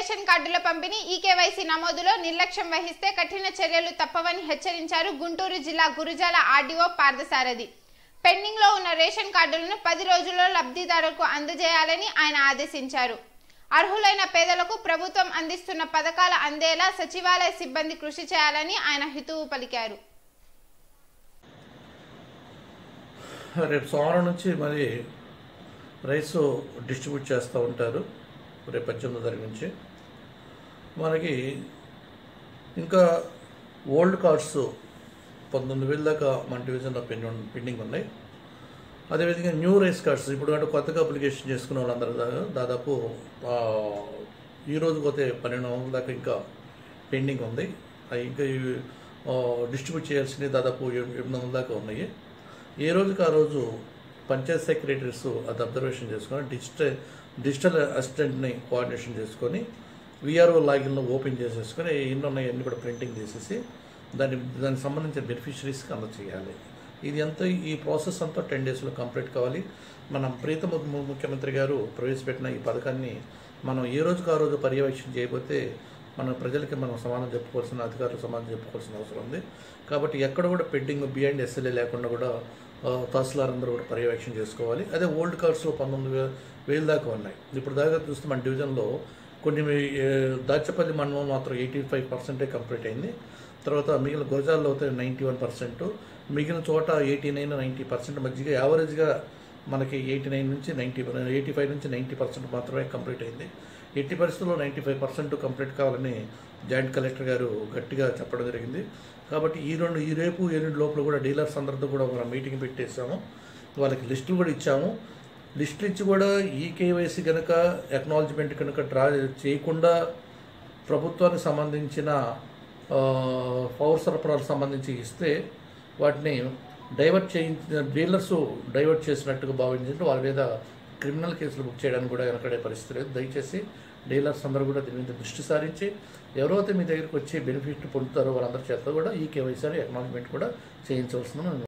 ration కార్డుల పంపిణీ eKYC నమోదులో నిర్లక్ష్యం వహిస్తే కఠిన చర్యలు తప్పవని హెచ్చరించారు గుంటూరు జిల్లా గురుజాల ఆర్డీఓ పార్థసారథి పెండింగ్ లో ఉన్న రేషన్ కార్డులను పది రోజుల్లో లబ్ధిదారులకు అందజేయాలని ఆయన ఆదేశించారు అర్హులైన పేదలకు ప్రభుత్వం అందిస్తున్న పథకాలు అందేలా సచివాలయ సిబ్బంది కృషి చేయాలని ఆయన హితువు పలికారు రేపు సోమవారం నుంచి మరి రైస్ డిస్ట్రిబ్యూట్ చేస్తూ ఉంటారు రేపు పద్దెనిమిదో తారీఖు నుంచి మనకి ఇంకా ఓల్డ్ కార్డ్స్ పంతొమ్మిది వేల దాకా మన డివిజన్లో పెండింగ్ పెండింగ్ ఉన్నాయి అదేవిధంగా న్యూ రైస్ కార్డ్స్ ఇప్పుడు అంటే కొత్తగా అప్లికేషన్ చేసుకున్న వాళ్ళందరూ దా- దాదాపు ఆ, ఈ రోజు పోతే పన్నెండు వందల దాకా ఇంకా పెండింగ్ ఉంది అవి ఇంకా ఇవి, ఆ, డిస్ట్రిబ్యూట్ చేయాల్సినవి దాదాపు ఎ- ఎనిమిది వందల దాకా ఉన్నాయి ఏ రోజుకి ఆ రోజు పంచాయత్ సెక్రటరీస్ అది అబ్జర్వేషన్ చేసుకొని డిజిటల్ డిజిటల్ అసిస్టెంట్ని కోఆర్డినేషన్ చేసుకొని విఆర్ఓ లాగిన్లో ఓపెన్ చేసేసుకొని ఎన్ని ఉన్నాయి అన్ని కూడా ప్రింటింగ్ చేసేసి దాని దానికి సంబంధించిన బెనిఫిషరీస్కి అందజేయాలి ఇది అంతా ఈ ప్రాసెస్ అంతా టెన్ డేస్లో కంప్లీట్ కావాలి మన ప్రీతమ ము- ముఖ్యమంత్రి గారు ప్రవేశపెట్టిన ఈ పథకాన్ని మనం ఏ రోజుకు ఆ రోజు పర్యవేక్షణ చేయకపోతే మన ప్రజలకి మనం సమానం చెప్పుకోవాల్సిన అధికారులు సమానం చెప్పుకోవాల్సిన అవసరం ఉంది కాబట్టి ఎక్కడ కూడా పెండింగ్ బియాండ్ ఎస్ఎల్ఏ లేకుండా కూడా ఆ, తహసీల్దార్ అందరూ కూడా పర్యవేక్షణ చేసుకోవాలి అదే ఓల్డ్ కార్డ్స్లో పంతొమ్మిది వే- వేలు దాకా ఉన్నాయి ఇప్పుడు దాకా చూస్తే మన డివిజన్లో కొన్ని ఏ, దాచపల్లి మండలం మాత్రం ఎయిటీ ఫైవ్ పర్సెంటే కంప్లీట్ అయింది తర్వాత మిగిలిన గోజాల్లో అయితే నైంటీ వన్ పర్సెంట్ మిగిలిన చోట ఎయిటీ నైన్ నైంటీ పర్సెంట్ మధ్యగా యావరేజ్గా మనకి ఎయిటీ నైన్ నుంచి నైంటీ ఎయిటీ ఫైవ్ నుంచి నైంటీ పర్సెంట్ మాత్రమే కంప్లీట్ అయింది ఎట్టి పరిస్థితుల్లో నైంటీ ఫైవ్ పర్సెంట్ కంప్లీట్ కావాలని జాయింట్ కలెక్టర్ గారు గట్టిగా చెప్పడం జరిగింది కాబట్టి ఈ రెండు ఈ రేపు ఎల్లుండి లోపల కూడా డీలర్స్ అందరితో కూడా మనం మీటింగ్ పెట్టేసాము వాళ్ళకి లిస్టులు కూడా ఇచ్చాము లిస్టులు ఇచ్చి కూడా ఈ కేవైసీ కనుక ఎక్నాలజ్మెంట్ కనుక డ్రా చేయకుండా ప్రభుత్వానికి సంబంధించిన ఆ, పౌర సరఫరాలకు సంబంధించి ఇస్తే వాటిని డైవర్ట్ చేయించిన డీలర్స్ డైవర్ట్ చేసినట్టుగా భావించి వాళ్ళ మీద క్రిమినల్ కేసులు బుక్ చేయడానికి కూడా వెనకడే పరిస్థితి లేదు దయచేసి డీలర్స్ అందరూ కూడా దీని మీద దృష్టి సారించి ఎవరైతే మీ దగ్గరికి వచ్చి బెనిఫిట్ పొందుతారో వాళ్ళందరి చేత కూడా ఈ కేవైసీ ఎక్నాలజ్మెంట్ కూడా చేయించవలసిందని